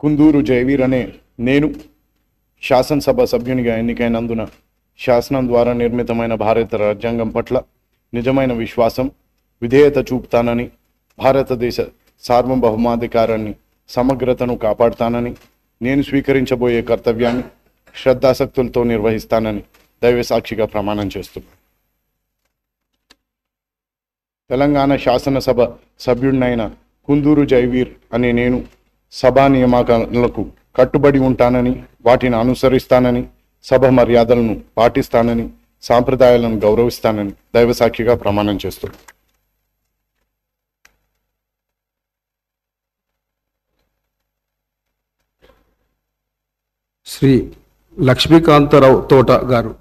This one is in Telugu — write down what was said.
కుందూరు జయవీర్ అనే నేను శాసనసభ సభ్యునిగా ఎన్నికైనందున శాసనం ద్వారా నిర్మితమైన భారత రాజ్యాంగం పట్ల నిజమైన విశ్వాసం విధేయత చూపుతానని భారతదేశ సార్వభౌమాధికారాన్ని సమగ్రతను కాపాడుతానని నేను స్వీకరించబోయే కర్తవ్యాన్ని శ్రద్ధాసక్తులతో నిర్వహిస్తానని దైవ సాక్షిగా ప్రమాణం చేస్తున్నాను తెలంగాణ శాసనసభ సభ్యుడినైన కుందూరు జైవీర్ అనే నేను సభా నియామకాలకు కట్టుబడి ఉంటానని వాటిని అనుసరిస్తానని సభ మర్యాదలను పాటిస్తానని సాంప్రదాయాలను గౌరవిస్తానని దైవ సాక్షిగా ప్రమాణం చేస్తున్నాను శ్రీ లక్ష్మీకాంతరావు తోట గారు